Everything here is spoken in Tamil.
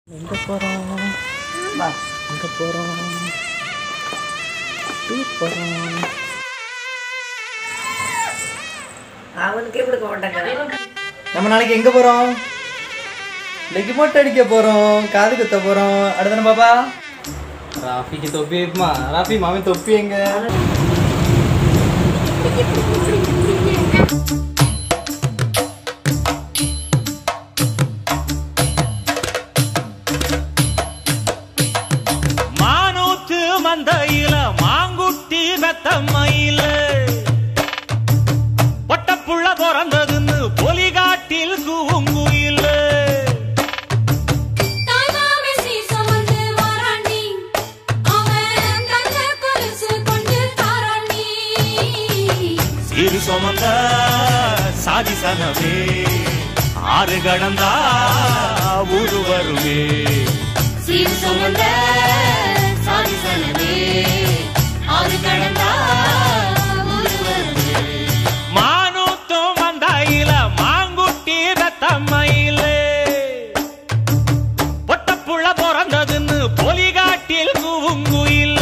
எங்க போறோம் வா எங்க போறோம் டூர் போறோம் அவனுக்கே கொடுக்க மாட்டாங்க நம்ம நாளைக்கு எங்க போறோம் இன்னைக்கு மொட்டை அடிக்க போறோம் காது குத்த போறோம் அடுத்த பாப்பா ராஃபிக்கு தொப்பி வைப்புமா ராஃபி மாமி தொப்பி எங்க மானூத்து மந்தையில மாங்குட்டி மெத்தம்மையில பொட்டப்புள்ள பிறந்ததுன்னு பொலிகாட்டில் கூங்குயில தாய்மாமே சீசமந்து வாராண்டி அவன் தங்க கொலுசு கொண்டு தாராண்டி சிறு சுமந்த சாதி சனவே ஆறு கடந்தா ஊரு வருவே சீர் சுமந்த சாதி சனவே ஆறு கடந்தா ஊரு வருது மானூத்தும் மந்தையில மாங்குட்டி மெத்தம்மையில பொட்டப்புள்ள பிறந்ததுன்னு பொலிகாட்டில் கூங்குயில